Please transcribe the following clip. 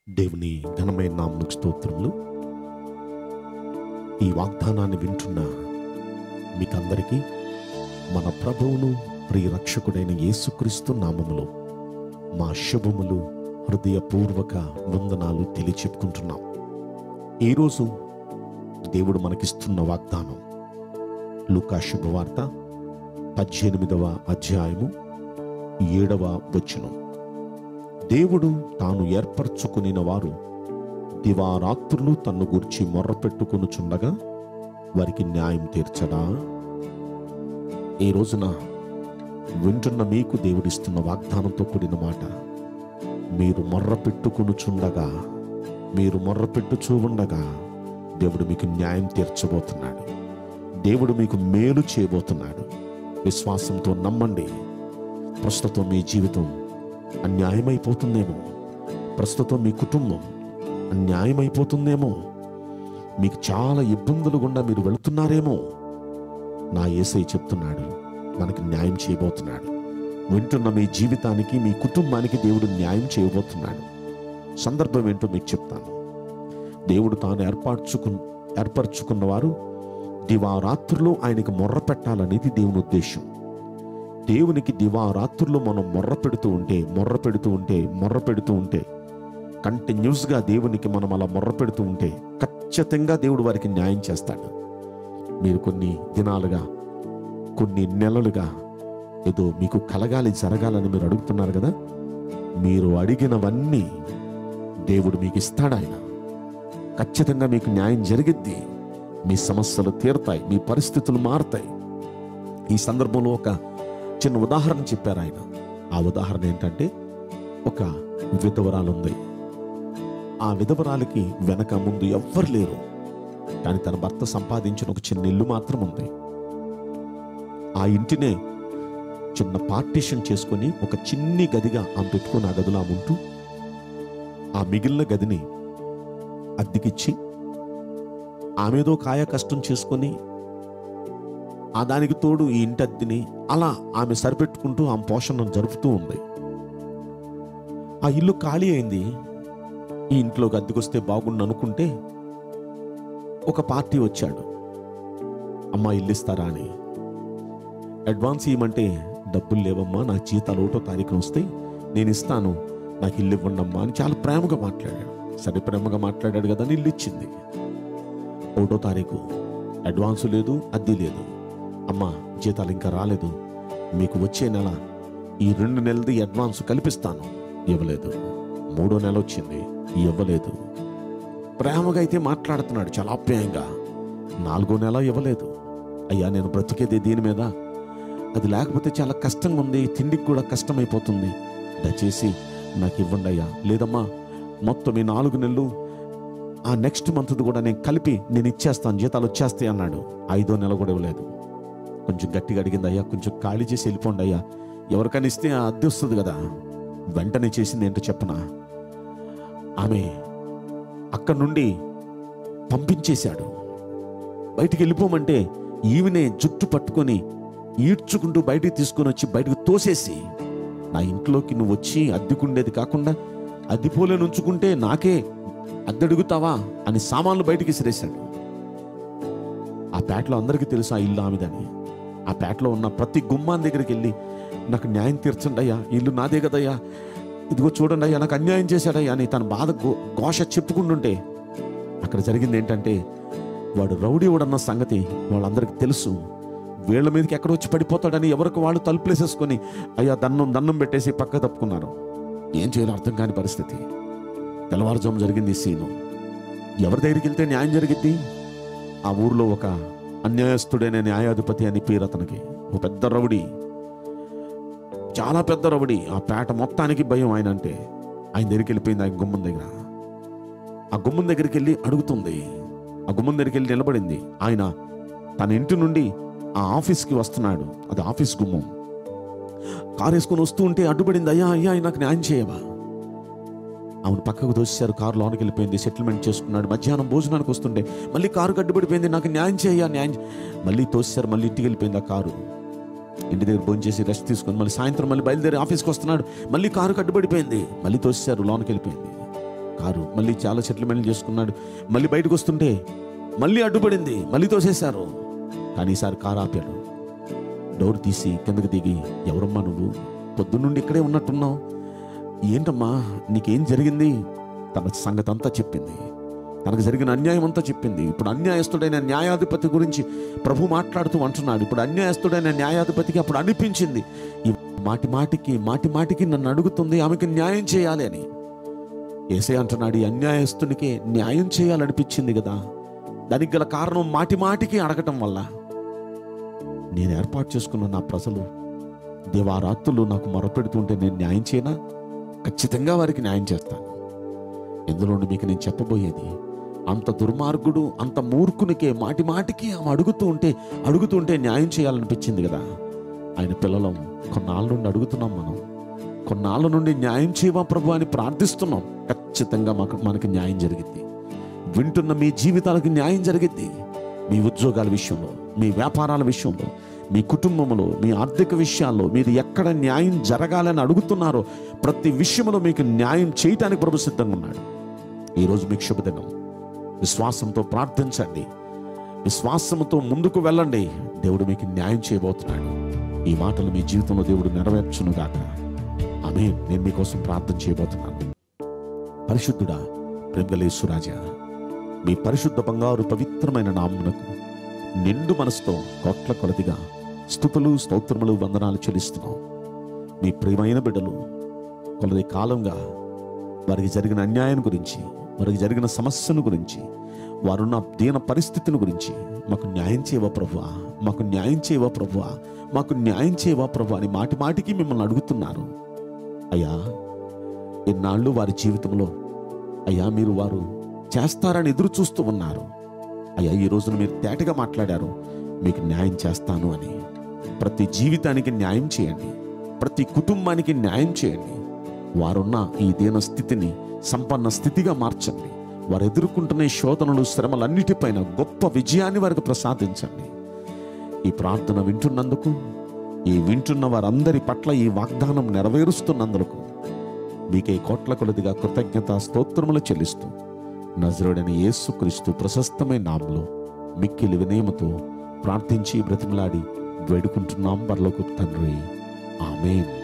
దేవుని ఘనమైన నామకు స్తోత్రములు ఈ వాగ్దానాన్ని వింటున్న మీకందరికీ మన ప్రభువును ప్రియ రక్షకుడైన యేసుక్రీస్తు నామములో మా శుభములు హృదయపూర్వక వందనాలు తెలియచెప్పుకుంటున్నాం ఈరోజు దేవుడు మనకిస్తున్న వాగ్దానం లూకా శుభవార్త పద్దెనిమిదవ అధ్యాయము ఏడవ వచనం దేవుడు తాను ఏర్పరచుకునిన వారు దివారాత్రులు తన్ను గూర్చి మొర్రపెట్టుకొనుచుండగా వారికి న్యాయం తీర్చడా ఈ రోజున వింటున్న మీకు దేవుడిస్తున్న వాగ్దానంతో కూడిన మాట మీరు మొర్ర పెట్టుకొనుచుండగా మీరు మొర్ర పెట్టుచూ ఉండగా దేవుడు మీకు న్యాయం తీర్చబోతున్నాడు దేవుడు మీకు మేలు చేయబోతున్నాడు విశ్వాసంతో నమ్మండి ప్రస్తుతం మీ జీవితం అన్యాయమైపోతుందేమో ప్రస్తుతం మీ కుటుంబం అన్యాయమైపోతుందేమో మీకు చాలా ఇబ్బందులు గుండా మీరు వెళుతున్నారేమో నా ఏసై చెప్తున్నాడు మనకి న్యాయం చేయబోతున్నాడు వింటున్న మీ జీవితానికి మీ కుటుంబానికి దేవుడు న్యాయం చేయబోతున్నాడు సందర్భం ఏంటో మీకు చెప్తాను దేవుడు తాను ఏర్పరచుకు ఏర్పరచుకున్న వారు దివారాత్రులు ఆయనకి మొర్ర పెట్టాలనేది దేవుని ఉద్దేశం దేవునికి దివారాత్రులు మనం మొర్ర పెడుతూ ఉంటే మొర్ర పెడుతూ ఉంటే మొర్ర పెడుతూ ఉంటే కంటిన్యూస్గా దేవునికి మనం అలా మొర్ర పెడుతూ ఉంటే ఖచ్చితంగా దేవుడు వారికి న్యాయం చేస్తాడు మీరు కొన్ని దినాలుగా కొన్ని నెలలుగా ఏదో మీకు కలగాలి జరగాలని మీరు అడుగుతున్నారు కదా మీరు అడిగినవన్నీ దేవుడు మీకు ఇస్తాడు ఆయన ఖచ్చితంగా మీకు న్యాయం జరిగిద్ది మీ సమస్యలు తీరుతాయి మీ పరిస్థితులు మారుతాయి ఈ సందర్భంలో ఒక చిన్న ఉదాహరణ చెప్పారు ఆయన ఆ ఉదాహరణ ఏంటంటే ఒక విధవరాలు ఉంది ఆ విధవరాలకి వెనక ముందు ఎవ్వరు లేరు కానీ తన భర్త సంపాదించిన ఒక చిన్న ఇల్లు మాత్రం ఉంది ఆ ఇంటినే చిన్న పార్టీషన్ చేసుకొని ఒక చిన్ని గదిగా ఆమె పెట్టుకొని ఆ గదిలో ఆమె ఉంటూ ఆ మిగిలిన గదిని అద్దెకిచ్చి ఆమెదో కాయ కష్టం చేసుకొని ఆ దానికి తోడు ఈ ఇంటి అద్దెని అలా ఆమె సరిపెట్టుకుంటూ ఆమె పోషణను జరుపుతూ ఉంది ఆ ఇల్లు ఖాళీ అయింది ఈ ఇంట్లోకి అద్దెకొస్తే బాగుండు అనుకుంటే ఒక పార్టీ వచ్చాడు అమ్మా ఇల్లు ఇస్తారా అని అడ్వాన్స్ ఇవ్వమంటే డబ్బులు లేవమ్మా నా జీతాలు ఒకటో తారీఖున వస్తాయి నేను ఇస్తాను నాకు ఇల్లు ఇవ్వండి అమ్మా అని చాలా ప్రేమగా మాట్లాడాడు సరే ప్రేమగా మాట్లాడాడు కదా అని ఇల్లు ఇచ్చింది ఒకటో తారీఖు అడ్వాన్సు లేదు అద్దె లేదు అమ్మా జీతాలు ఇంకా రాలేదు మీకు వచ్చే నెల ఈ రెండు నెలది అడ్వాన్స్ కల్పిస్తాను ఇవ్వలేదు మూడో నెల వచ్చింది ఇవ్వలేదు ప్రేమగా అయితే మాట్లాడుతున్నాడు చాలా ఆప్యాయంగా నాలుగో నెల ఇవ్వలేదు అయ్యా నేను బ్రతికేది దీని మీద అది లేకపోతే చాలా కష్టంగా ఉంది తిండికి కూడా కష్టమైపోతుంది దయచేసి నాకు ఇవ్వండి అయ్యా లేదమ్మా మొత్తం ఈ నాలుగు నెలలు ఆ నెక్స్ట్ మంత్ కూడా నేను కలిపి నేను ఇచ్చేస్తాను జీతాలు వచ్చేస్తాయి అన్నాడు ఐదో నెల కూడా ఇవ్వలేదు కొంచెం గట్టిగా అడిగింది అయ్యా కొంచెం ఖాళీ చేసి వెళ్ళిపోండి అయ్యా ఎవరికైనా ఇస్తే ఆ అద్దె వస్తుంది కదా వెంటనే చేసింది ఏంటో చెప్పనా ఆమె అక్కడి నుండి పంపించేశాడు బయటికి వెళ్ళిపోమంటే ఈవినే జుట్టు పట్టుకొని ఈడ్చుకుంటూ బయటికి తీసుకొని వచ్చి బయటకు తోసేసి నా ఇంట్లోకి నువ్వు వచ్చి అద్దెకుండేది కాకుండా అద్దెపోలే ఉంచుకుంటే నాకే అద్దెడుగుతావా అని సామాన్లు బయటికి విసిరేశాడు ఆ పేటలో అందరికీ తెలుసు ఆ ఇల్లు ఆమెదని ఆ పేటలో ఉన్న ప్రతి గుమ్మాన్ దగ్గరికి వెళ్ళి నాకు న్యాయం తీర్చండి అయ్యా ఈ ఇల్లు నాదే కదయ్యా ఇదిగో చూడండి అయ్యా నాకు అన్యాయం చేశాడయ్యా అని తన బాధ గో- ఘోష చెప్పుకుంటుంటే అక్కడ జరిగింది ఏంటంటే వాడు రౌడీ వాడన్న సంగతి వాళ్ళందరికీ తెలుసు వీళ్ళ మీదకి ఎక్కడ వచ్చి పడిపోతాడని ఎవరికి వాళ్ళు తలుపులేసేసుకొని అయ్యా దన్నం దన్నం పెట్టేసి పక్క తప్పుకున్నారు ఏం చేయాలో అర్థం కాని పరిస్థితి తెల్లవారుజాము జరిగింది ఈ సీను ఎవరి దగ్గరికి వెళ్తే న్యాయం జరిగిద్ది ఆ ఊర్లో ఒక అన్యాయస్తుడైన న్యాయాధిపతి అని పేరు అతనికి ఒక పెద్ద రౌడీ చాలా పెద్ద రౌడీ ఆ పేట మొత్తానికి భయం ఆయన అంటే ఆయన దగ్గరికి వెళ్ళిపోయింది ఆయన గుమ్మం దగ్గర ఆ గుమ్మం దగ్గరికి వెళ్ళి అడుగుతుంది ఆ గుమ్మం దగ్గరికి వెళ్ళి నిలబడింది ఆయన తన ఇంటి నుండి ఆ ఆఫీస్కి వస్తున్నాడు అది ఆఫీస్ గుమ్మం కారు వేసుకొని వస్తూ ఉంటే అడ్డుపడింది అయ్యా అయ్యా నాకు న్యాయం చేయవా ఆమెను పక్కకు దోసేశారు కారు లోనికి వెళ్ళిపోయింది సెటిల్మెంట్ చేసుకున్నాడు మధ్యాహ్నం భోజనానికి వస్తుంటే మళ్ళీ కారు కట్టుబడిపోయింది నాకు న్యాయం చేయ న్యాయం చే-" మళ్ళీ తోసేశారు మళ్ళీ ఇంటికి వెళ్ళిపోయింది ఆ కారు ఇంటి దగ్గర భోజనం చేసి రెస్ట్ తీసుకొని మళ్ళీ సాయంత్రం మళ్ళీ బయలుదేరి ఆఫీస్కి వస్తున్నాడు మళ్ళీ కారు కట్టుబడిపోయింది మళ్ళీ తోసేశారు లోనికి వెళ్ళిపోయింది కారు మళ్ళీ చాలా సెటిల్మెంట్ చేసుకున్నాడు మళ్ళీ బయటకు వస్తుంటే మళ్ళీ అడ్డుపడింది మళ్ళీ తోసేశారు కానీ ఈసారి కారు ఆపాడు డోర్ తీసి కిందకి దిగి ఎవరమ్మా నువ్వు పొద్దున్నుండి ఇక్కడే ఉన్నట్టున్నావు ఏంటమ్మా నీకేం జరిగింది తన సంగతి అంతా చెప్పింది తనకు జరిగిన అన్యాయం అంతా చెప్పింది ఇప్పుడు అన్యాయస్తుడైన న్యాయాధిపతి గురించి ప్రభు మాట్లాడుతూ అంటున్నాడు ఇప్పుడు అన్యాయస్తుడైన న్యాయాధిపతికి అప్పుడు అనిపించింది ఈ మాటి మాటికి మాటి మాటికి నన్ను అడుగుతుంది ఆమెకి న్యాయం చేయాలి అని ఏసే అంటున్నాడు ఈ అన్యాయస్తునికి న్యాయం చేయాలనిపించింది కదా దానికి గల కారణం మాటి మాటికి అడగటం వల్ల నేను ఏర్పాటు చేసుకున్న నా ప్రజలు దేవారాత్రులు నాకు మొరపెడుతుంటే నేను న్యాయం చేయనా ఖచ్చితంగా వారికి న్యాయం చేస్తాను ఎందులోని మీకు నేను చెప్పబోయేది అంత దుర్మార్గుడు అంత మూర్ఖునికే మాటి మాటికి ఆమె అడుగుతూ ఉంటే అడుగుతూ ఉంటే న్యాయం చేయాలనిపించింది కదా ఆయన పిల్లలం కొన్నాళ్ళ నుండి అడుగుతున్నాం మనం కొన్నాళ్ళ నుండి న్యాయం చేయవా ప్రభు అని ప్రార్థిస్తున్నాం ఖచ్చితంగా మాకు మనకి న్యాయం జరిగింది వింటున్న మీ జీవితాలకు న్యాయం జరిగిద్ది మీ ఉద్యోగాల విషయంలో మీ వ్యాపారాల విషయంలో మీ కుటుంబంలో మీ ఆర్థిక విషయాల్లో మీరు ఎక్కడ న్యాయం జరగాలని అడుగుతున్నారో ప్రతి విషయంలో మీకు న్యాయం చేయటానికి ప్రభు సిద్ధంగా ఉన్నాడు ఈరోజు మీకు శుభదినం విశ్వాసంతో ప్రార్థించండి విశ్వాసంతో ముందుకు వెళ్ళండి దేవుడు మీకు న్యాయం చేయబోతున్నాడు ఈ మాటలు మీ జీవితంలో దేవుడు నెరవేర్చునుగాక ఆమె నేను మీకోసం ప్రార్థన చేయబోతున్నాను పరిశుద్ధుడా ప్రేమలేసురాజా మీ పరిశుద్ధ బంగారు పవిత్రమైన నామునకు నిండు మనసుతో కోట్ల కొలదిగా స్థుతులు స్తోత్రములు వందనాలు చెల్లిస్తున్నాం మీ ప్రియమైన బిడ్డలు కొలది కాలంగా వారికి జరిగిన అన్యాయం గురించి వారికి జరిగిన సమస్యను గురించి వారున్న దీన పరిస్థితిని గురించి మాకు న్యాయం చేయవా ప్రభువా మాకు న్యాయం చేయవా ప్రభువా మాకు న్యాయం చేయవా ప్రభు అని మాటి మాటికి మిమ్మల్ని అడుగుతున్నారు అయ్యా ఇన్నాళ్ళు వారి జీవితంలో అయ్యా మీరు వారు చేస్తారని ఎదురు చూస్తూ ఉన్నారు అయ్యా ఈ రోజున మీరు తేటగా మాట్లాడారు మీకు న్యాయం చేస్తాను అని ప్రతి జీవితానికి న్యాయం చేయండి ప్రతి కుటుంబానికి న్యాయం చేయండి వారున్న ఈ దీన స్థితిని సంపన్న స్థితిగా మార్చండి వారు ఎదుర్కొంటున్న ఈ శోధనలు శ్రమలన్నిటిపైన గొప్ప విజయాన్ని వారికి ప్రసాదించండి ఈ ప్రార్థన వింటున్నందుకు ఈ వింటున్న వారందరి పట్ల ఈ వాగ్దానం నెరవేరుస్తున్నందుకు మీకే కోట్ల కొలదిగా కృతజ్ఞత స్తోత్రములు చెల్లిస్తూ నజరుడైన యేసుక్రీస్తు ప్రశస్తమైన నామంలో మిక్కిలి వినయముతో ప్రార్థించి బ్రతిమలాడి వేడుకుంటున్నాం పరలోకు తండ్రి ఆమెన్